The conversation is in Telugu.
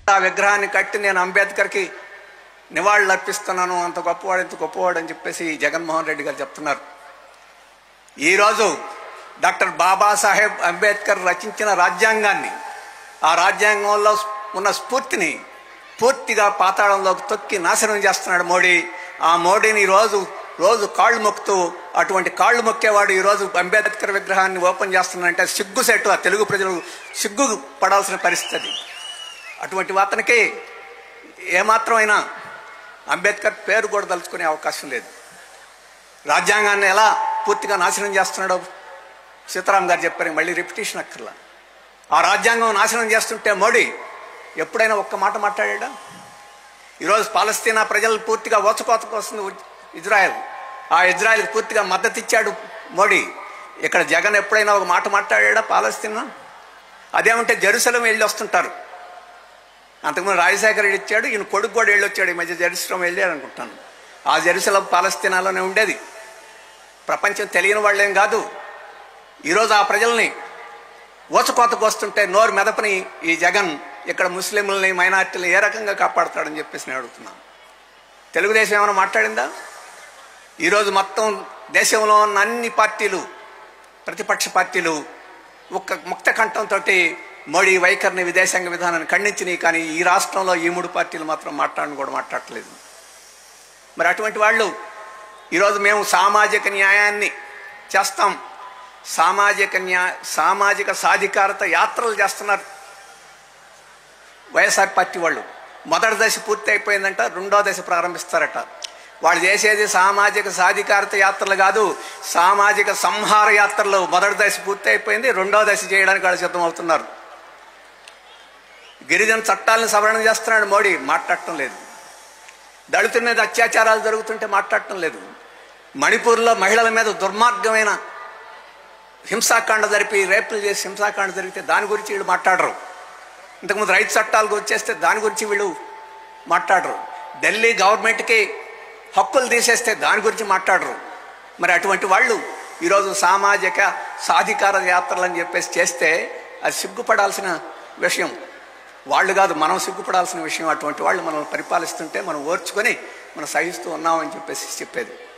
ఆ విగ్రహాన్ని కట్టి నేను అంబేద్కర్కి నివాళులు అర్పిస్తున్నాను అంత గొప్పవాడు ఇంత గొప్పవాడు అని చెప్పేసి జగన్మోహన్ రెడ్డి గారు చెప్తున్నారు ఈరోజు డాక్టర్ బాబాసాహెబ్ అంబేద్కర్ రచించిన రాజ్యాంగాన్ని ఆ రాజ్యాంగంలో ఉన్న స్ఫూర్తిని పూర్తిగా పాతాళంలోకి తొక్కి నాశనం చేస్తున్నాడు మోడీ ఆ మోడీని ఈరోజు రోజు కాళ్ళు మొక్కుతూ అటువంటి కాళ్ళు మొక్కేవాడు ఈరోజు అంబేద్కర్ విగ్రహాన్ని ఓపెన్ చేస్తున్నాడంటే సిగ్గుసేటు ఆ తెలుగు ప్రజలు సిగ్గు పడాల్సిన పరిస్థితి అటువంటి అతనికి ఏమాత్రమైనా అంబేద్కర్ పేరు కూడా తలుచుకునే అవకాశం లేదు రాజ్యాంగాన్ని ఎలా పూర్తిగా నాశనం చేస్తున్నాడో సీతారాం గారు చెప్పారు మళ్ళీ రిపిటేషన్ అక్కర్లా ఆ రాజ్యాంగం నాశనం చేస్తుంటే మోడీ ఎప్పుడైనా ఒక్క మాట మాట్లాడా ఈరోజు పాలస్తీనా ప్రజలు పూర్తిగా ఓచకోతకు వస్తుంది ఇజ్రాయెల్ ఆ ఇజ్రాయెల్కి పూర్తిగా మద్దతు ఇచ్చాడు మోడీ ఇక్కడ జగన్ ఎప్పుడైనా ఒక మాట మాట్లాడా పాలస్తీనా అదేమంటే జెరూసలం వెళ్ళి వస్తుంటారు అంతకుముందు రాజశేఖర రెడ్డి ఇచ్చాడు ఈయన కొడుకు కూడా వెళ్ళి వచ్చాడు ఈ మధ్య జెరూసలం వెళ్ళాడు అనుకుంటాను ఆ జెరూసలం పాలస్తీనాలోనే ఉండేది ప్రపంచం తెలియని వాళ్ళేం కాదు ఈరోజు ఆ ప్రజల్ని ఊచకోతకు వస్తుంటే నోరు మెదపని ఈ జగన్ ఇక్కడ ముస్లింలని మైనార్టీలను ఏ రకంగా కాపాడుతాడని చెప్పేసి నేను అడుగుతున్నాను తెలుగుదేశం ఏమైనా మాట్లాడిందా ఈరోజు మొత్తం దేశంలో ఉన్న అన్ని పార్టీలు ప్రతిపక్ష పార్టీలు ఒక్క ముక్త కంఠంతో మోడీ వైఖరిని విదేశాంగ విధానాన్ని ఖండించినాయి కానీ ఈ రాష్ట్రంలో ఈ మూడు పార్టీలు మాత్రం మాట్లాడని కూడా మాట్లాడట్లేదు మరి అటువంటి వాళ్ళు ఈరోజు మేము సామాజిక న్యాయాన్ని చేస్తాం సామాజిక న్యాయ సామాజిక సాధికారత యాత్రలు చేస్తున్నారు వైఎస్ఆర్ పార్టీ వాళ్ళు మొదటి దశ పూర్తి అయిపోయిందంట రెండో దశ ప్రారంభిస్తారట వాళ్ళు చేసేది సామాజిక సాధికారత యాత్రలు కాదు సామాజిక సంహార యాత్రలు మొదటి దశ పూర్తి అయిపోయింది రెండో దశ చేయడానికి వాళ్ళు సిద్ధం అవుతున్నారు గిరిజన చట్టాలను సవరణ చేస్తున్నాడు మోడీ మాట్లాడటం లేదు దళితుల మీద అత్యాచారాలు జరుగుతుంటే మాట్లాడటం లేదు మణిపూర్లో మహిళల మీద దుర్మార్గమైన హింసాకాండ జరిపి రేపులు చేసి హింసాకాండ జరిగితే దాని గురించి వీళ్ళు మాట్లాడరు ఇంతకుముందు రైతు చట్టాలు వచ్చేస్తే దాని గురించి వీళ్ళు మాట్లాడరు ఢిల్లీ గవర్నమెంట్కి హక్కులు తీసేస్తే దాని గురించి మాట్లాడరు మరి అటువంటి వాళ్ళు ఈరోజు సామాజిక సాధికార యాత్రలు అని చెప్పేసి చేస్తే అది సిగ్గుపడాల్సిన విషయం వాళ్ళు కాదు మనం సిగ్గుపడాల్సిన విషయం అటువంటి వాళ్ళు మనం పరిపాలిస్తుంటే మనం ఓర్చుకొని మనం సహిస్తూ ఉన్నామని చెప్పేసి చెప్పేది